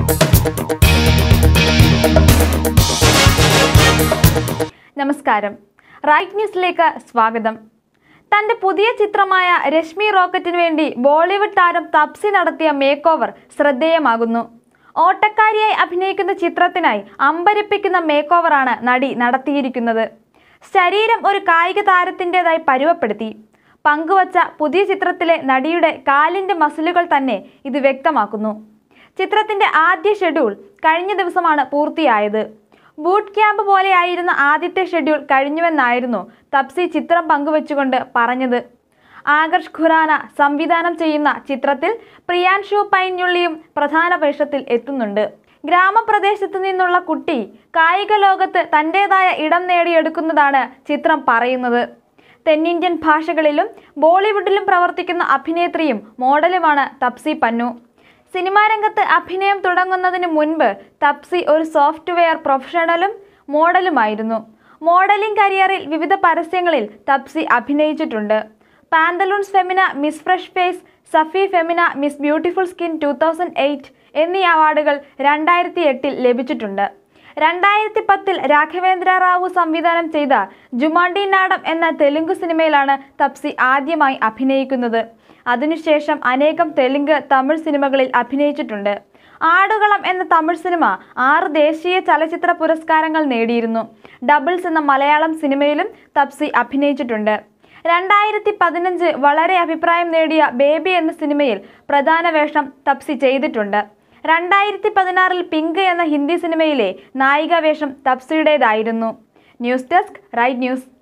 നമസ്കാരം റൈറ്റ് ന്യൂസിലേക്ക് സ്വാഗതം തന്റെ പുതിയ ചിത്രമായ രശ്മി റോക്കറ്റിന് വേണ്ടി ബോളിവുഡ് താരം തപ്സി നടത്തിയ മേക്ക് ഓവർ ശ്രദ്ധേയമാകുന്നു ഓട്ടക്കാരിയായി അഭിനയിക്കുന്ന ചിത്രത്തിനായി അമ്പരപ്പിക്കുന്ന മേക്ക് ഓവറാണ് നടി നടത്തിയിരിക്കുന്നത് ശരീരം ഒരു കായിക താരത്തിൻ്റെതായി പരുവപ്പെടുത്തി പങ്കുവച്ച പുതിയ ചിത്രത്തിലെ നടിയുടെ കാലിൻ്റെ മസിലുകൾ തന്നെ ഇത് വ്യക്തമാക്കുന്നു ചിത്രത്തിന്റെ ആദ്യ ഷെഡ്യൂൾ കഴിഞ്ഞ ദിവസമാണ് പൂർത്തിയായത് ബൂട്ട് ക്യാമ്പ് പോലെയായിരുന്ന ആദ്യത്തെ ഷെഡ്യൂൾ കഴിഞ്ഞുവെന്നായിരുന്നു തപ്സി ചിത്രം പങ്കുവച്ചുകൊണ്ട് പറഞ്ഞത് ആകർഷ് ഖുറാന സംവിധാനം ചെയ്യുന്ന ചിത്രത്തിൽ പ്രിയാൻഷു പൈഞ്ഞുള്ളിയും പ്രധാന വേഷത്തിൽ എത്തുന്നുണ്ട് ഗ്രാമപ്രദേശത്തു നിന്നുള്ള കുട്ടി കായിക ലോകത്ത് തൻ്റെതായ ഇടം നേടിയെടുക്കുന്നതാണ് ചിത്രം പറയുന്നത് തെന്നിന്ത്യൻ ഭാഷകളിലും ബോളിവുഡിലും പ്രവർത്തിക്കുന്ന അഭിനേത്രിയും മോഡലുമാണ് തപ്സി പന്നു സിനിമാ രംഗത്ത് അഭിനയം തുടങ്ങുന്നതിന് മുൻപ് തപ്സി ഒരു സോഫ്റ്റ്വെയർ പ്രൊഫഷണലും മോഡലുമായിരുന്നു മോഡലിംഗ് കരിയറിൽ വിവിധ പരസ്യങ്ങളിൽ തപ്സി അഭിനയിച്ചിട്ടുണ്ട് Pantaloons Femina Miss Fresh Face Safi Femina Miss Beautiful Skin two thousand eight എന്നീ അവാർഡുകൾ രണ്ടായിരത്തി എട്ടിൽ ലഭിച്ചിട്ടുണ്ട് രണ്ടായിരത്തി പത്തിൽ രാഘവേന്ദ്ര റാവു സംവിധാനം ചെയ്ത ജുമാണ്ടി നാടം എന്ന തെലുങ്ക് സിനിമയിലാണ് തപ്സി ആദ്യമായി അഭിനയിക്കുന്നത് അതിനുശേഷം അനേകം തെലുങ്ക് തമിഴ് സിനിമകളിൽ അഭിനയിച്ചിട്ടുണ്ട് ആടുകളം എന്ന തമിഴ് സിനിമ ആറ് ദേശീയ ചലച്ചിത്ര പുരസ്കാരങ്ങൾ നേടിയിരുന്നു ഡബിൾസ് എന്ന മലയാളം സിനിമയിലും തപ്സി അഭിനയിച്ചിട്ടുണ്ട് രണ്ടായിരത്തി പതിനഞ്ച് വളരെ അഭിപ്രായം നേടിയ ബേബി എന്ന സിനിമയിൽ പ്രധാന വേഷം തപ്സി ചെയ്തിട്ടുണ്ട് രണ്ടായിരത്തി പതിനാറിൽ പിങ്ക് എന്ന ഹിന്ദി സിനിമയിലെ നായിക വേഷം തപ്സിയുടേതായിരുന്നു ന്യൂസ് ഡെസ്ക് റൈറ്റ് ന്യൂസ്